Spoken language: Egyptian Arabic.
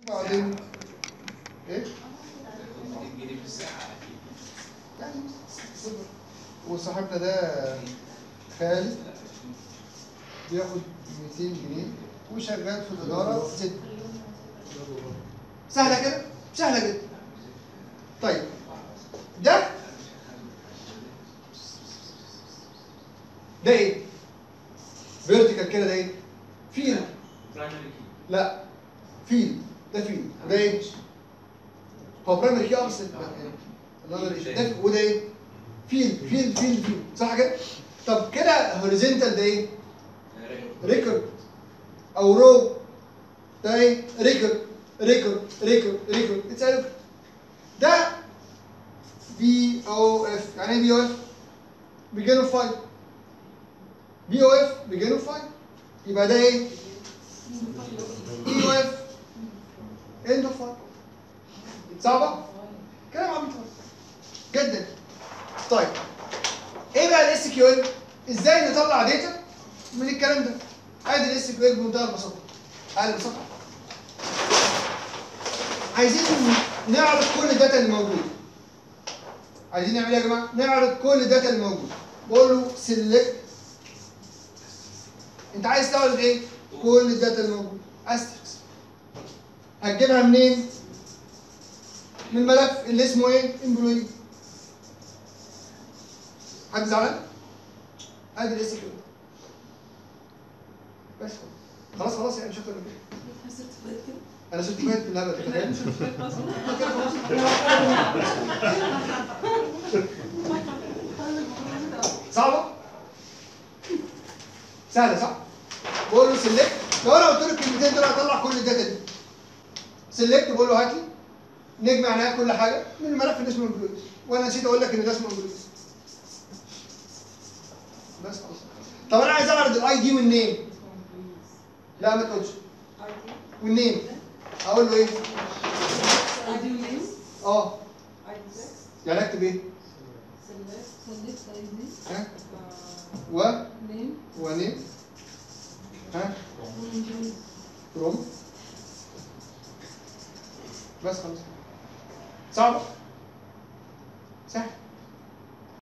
بعدين ايه جنيه في الساعة أكيد يعني صفر وصاحبنا ده خالد بياخد 200 جنيه وشغال في الإدارة ست سهلة كده؟ سهلة جدا طيب ده ده ايه؟ فيرتيكال كده ده ايه؟ فيل لا فيل ده فيل وده ايه؟ هو برايمري كي ابس ده وده ايه؟ فيل فيل فيل فيل صح كده؟ طب كده هوريزونتال ده ايه؟ ريكورد او رو ده ايه؟ ريكورد ريكورد ريكورد ريكورد اتس ريكورد ده بي او اف يعني ايه بي او اف؟ بيجين اوف فايل بي او اف بيجين اوف فايل يبقى ده ايه؟ اي او اف اند اوف فايل صعبه؟ كلام عبيط خالص. جدا طيب ايه بقى الاس كيو ال؟ ازاي نطلع داتا من الكلام ده؟ ادي الاس كيو ال بمنتهى البساطه اقل بساطه عايزين نعرض كل الداتا اللي موجوده عايزين نعمل ايه يا جماعه؟ نعرض كل الداتا اللي موجوده بقول له سيلكت انت عايز تعرض ايه؟ كل الداتا اللي موجوده استركس هتجيبها منين؟ من الملف اللي اسمه ايه؟ امبلوي حد زعلان؟ ادي الاس كيو بس خلاص خلاص يعني مش اكتر من كده انا شفت فايت في اللعبه دي تخيل صعبه؟ سهله صح؟ بقول له سيلكت لو انا قلت له الكلمتين دول هطلع كل الداتا دي سيلكت بقول له هات لي نجمع عليها كل حاجه من الملف اللي اسمه امبلويز وانا نسيت اقول لك ان ده اسمه امبلويز بس خلاص طب انا عايز اعرض الاي دي والنيم لا ما تقولش والنيم اقول له ايه؟ اه يعني اكتب ايه؟ ها؟ و ونيم ها؟ فروم بس خلاص صعبه